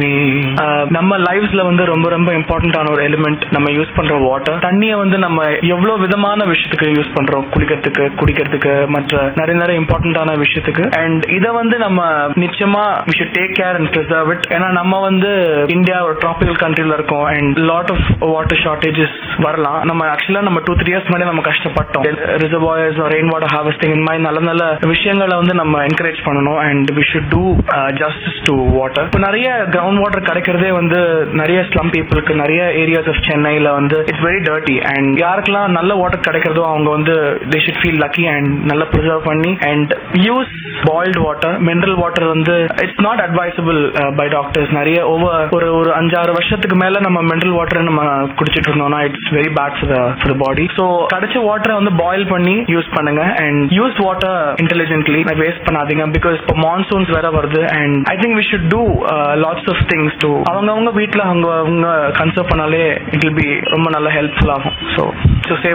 ஆஹ் நம்ம லைஃப்ஸ்ல வந்து ரொம்ப ரொம்ப இம்பார்ட்டன்டான ஒரு எலிமெண்ட் நம்ம யூஸ் பண்ற வாட்டர் தண்ணியை வந்து நம்ம எவ்வளவு விதமான விஷயத்துக்கு யூஸ் பண்றோம் குளிக்கிறதுக்கு குடிக்கிறதுக்கு மற்ற நிறைய நிறைய இம்பார்ட்டன்டான விஷயத்துக்கு அண்ட் இத வந்து நம்ம நிச்சயமா we should take care and preserve it ஏன்னா நம்ம வந்து இந்தியா ஒரு ட்ராபிக்கல் கண்ட்ரில இருக்கோம் and lot of water shortages வரலாம் நம்ம ஆக்சுவலா நம்ம டூ த்ரீ இயர்ஸ் முன்னாடி நம்ம கஷ்டப்பட்டோம் ரிசர்வாயர்ஸ் ரெயின் வாட்டர் ஹார்வெஸ்டிங் இந்த மாதிரி நல்ல நல்ல விஷயங்களை வந்து நம்ம என்கரேஜ் பண்ணணும் and we should do justice to water இப்போ நிறைய கிரவுண்ட் வாட்டர் கிடைக்கிறதே வந்து நிறைய ஸ்லம் பீப்புளுக்கு நிறைய ஏரியாஸ் ஆஃப் சென்னையில வந்து இட்ஸ் வெரி டர்ட்டி அண்ட் யாருக்கெல்லாம் நல்ல வாட்டர் கிடைக்கிறதோ அவங்க வந்து they should feel lucky and நல்லா ப்ரிசர்வ் பண்ணி and use boiled water mineral water வந்து it's not advisable by doctors நிறைய ஓவர் ஒரு ஒரு அஞ்சாறு வருஷத்துக்கு மேல நம்ம மினரல் வாட்டர் நம்ம குடிச்சிட்டு இருந்தோம்னா it's very bad for for body so கிடைச்ச வாட்டரை வந்து பாயில் பண்ணி யூஸ் பண்ணுங்க and use water intelligently waste பண்ணாதீங்க பிகாஸ் இப்போ மான்சூன்ஸ் வேற வருது and I think we should do lots of things to அவங்கவுங்க வீட்டில் அவங்க அவங்க கன்சர்வ் பண்ணாலே இட் வில் பி ரொம்ப நல்ல ஹெல்ப்ஃபுல் ஆகும் ஸோ ஸோ சேவ்